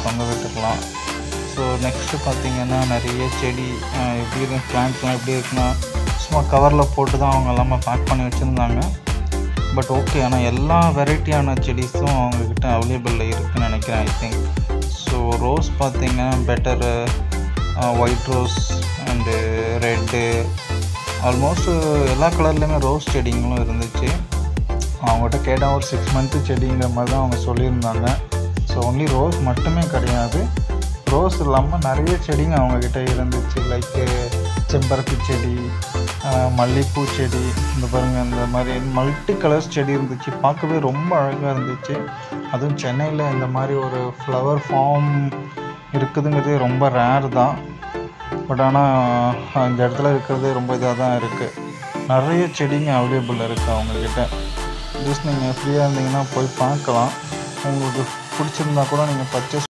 தொங்க விட்டுக்கலாம் so next பார்த்தீங்கன்னா நிறைய செடி அஹ், எப்படி இருக்கு பிளான்ட்லாம் எப்படி இருக்குன்னா சும்மா கவரில் போட்டு தான் அவங்க எல்லாமே பேக் பண்ணி வச்சுருந்தாங்க பட் ஓகே ஆனால் எல்லா வெரைட்டியான செடிஸும் அவங்கக்கிட்ட அவைலபிளில் இருக்குன்னு நினைக்கிறேன் ஐ திங்க் ஸோ ரோஸ் பார்த்தீங்கன்னா better white rose and red almost எல்லா கலர்லேயுமே ரோஸ் செடிங்களும் இருந்துச்சு அவங்ககிட்ட கேட்டால் ஒரு சிக்ஸ் மந்த்து செடிங்கிற மாதிரி தான் அவங்க சொல்லியிருந்தாங்க ஸோ ஒன்லி ரோஸ் மட்டுமே கிடையாது ரோஸ் இல்லாமல் நிறைய செடிங்க அவங்கக்கிட்ட இருந்துச்சு லைக்கு செம்பருத்தி செடி ஆஹ் மல்லிகைப்பூ செடி இந்த பாருங்க இந்த மாதிரி மல்டி கலர்ஸ் செடி இருந்துச்சு பார்க்கவே ரொம்ப அழகாக இருந்துச்சு அதுவும் சென்னையில் இந்த மாதிரி ஒரு ஃப்ளவர் ஃபார்ம் இருக்குதுங்கிறதே ரொம்ப ரேர் தான் பட் ஆனால் இந்த இடத்துல இருக்கிறது ரொம்ப இதாக தான் இருக்குது நிறைய செடிங்க அவைலபிள் இருக்குது அவங்கக்கிட்ட ஜஸ்ட் நீங்கள் ஃப்ரீயாக இருந்தீங்கன்னா போய் பார்க்கலாம் உங்களுக்கு பிடிச்சிருந்தா கூட நீங்கள் பர்ச்சேஸ்